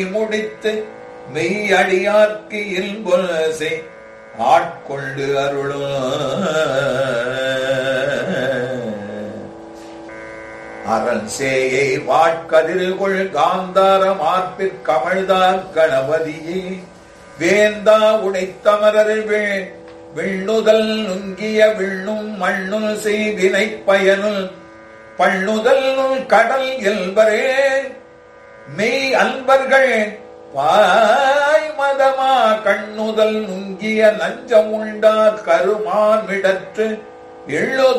முடித்து மெய்யடியார்க்கு இல்பொலசை ஆட்கொண்டு அருளும் அரண் சேயை வாட்கதிர்கொள் காந்தார மார்பிற் கமழ்தார் கணபதியே வேந்தா உடைத்தமரர் வே- விண்ணுதல் நுங்கிய விண்ணும் மண்ணுல் செய்வினை பயனுள் பண்ணுதல் நுள் கடல் எல்பரே மெய் அன்பர்கள் வாய் மதமா கண்ணுதல் நுங்கிய நஞ்சம் உண்டார் கருமான் மிடற்று எள்ளு